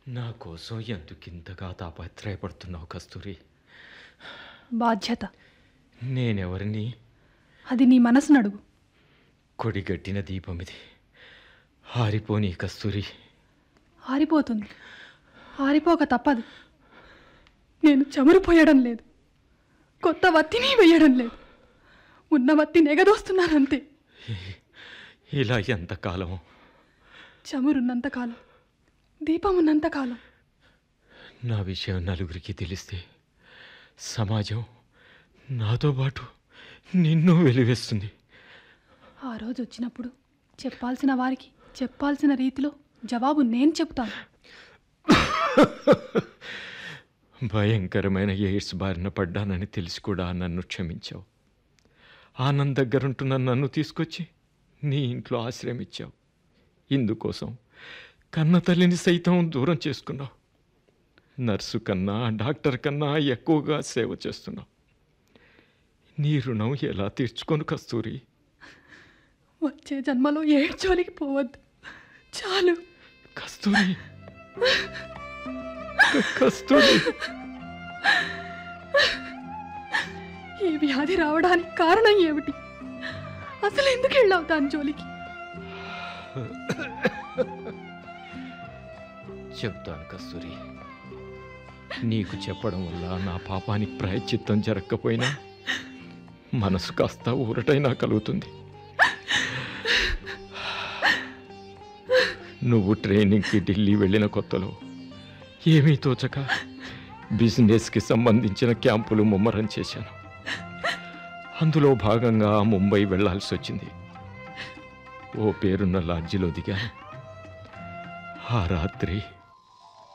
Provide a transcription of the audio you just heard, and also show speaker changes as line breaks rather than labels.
నా కోసం ఎందుకింతగా తాపత్రయపడుతున్నావు కస్తూరి
బాధ్యత
నేనెవరిని
అది నీ మనసును అడుగు
కొడిగట్టిన దీపం ఇది ఆరిపోని కస్తూరి
ఆరిపోతుంది ఆరిపోక తప్పదు నేను చమురుపోయడం లేదు కొత్త వత్తిని వేయడం లేదు ఉన్న వత్తి నెగదోస్తున్నానంతే
ఇలా ఎంతకాలం
చమురున్నంతకాలం దీపం ఉన్నంతకాలం
నా విషయం నలుగురికి తెలిస్తే సమాజం నాతో పాటు నిన్ను వెలివేస్తుంది
ఆ రోజు వచ్చినప్పుడు చెప్పాల్సిన వారికి చెప్పాల్సిన రీతిలో జవాబు నేను చెప్తాను
భయంకరమైన ఎయిడ్స్ బారిన పడ్డానని తెలిసి కూడా నన్ను క్షమించావు ఆనంద్ దగ్గరుంటున్న నన్ను తీసుకొచ్చి నీ ఇంట్లో ఆశ్రయం ఇచ్చావు ఇందుకోసం కన్న తల్లిని సైతం దూరం చేసుకున్నావు నర్సు కన్నా డాక్టర్ కన్నా ఎక్కువగా సేవ చేస్తున్నావు నీ రుణం ఎలా తీర్చుకొని కస్తూరి
వచ్చే జన్మలో ఏడ్చోలికి పోవద్దు చాలు
కస్తూరి కస్తూరి
ఈ వ్యాధి రావడానికి కారణం ఏమిటి అసలు ఎందుకు వెళ్ళావు దాని జోలికి
చెప్తాను కస్తూరి నీకు చెప్పడం వల్ల నా పాపానికి ప్రాయశ్చిత్తం జరగకపోయినా మనసు కాస్త ఊరటైనా కలుగుతుంది నువ్వు ట్రైనింగ్కి ఢిల్లీ వెళ్ళిన కొత్తలో ఏమీ తోచక బిజినెస్కి సంబంధించిన క్యాంపులు ముమ్మరం చేశాను అందులో భాగంగా ముంబై వెళ్ళాల్సి వచ్చింది ఓ పేరున్న లాడ్జిలో దిగాను ఆ రాత్రి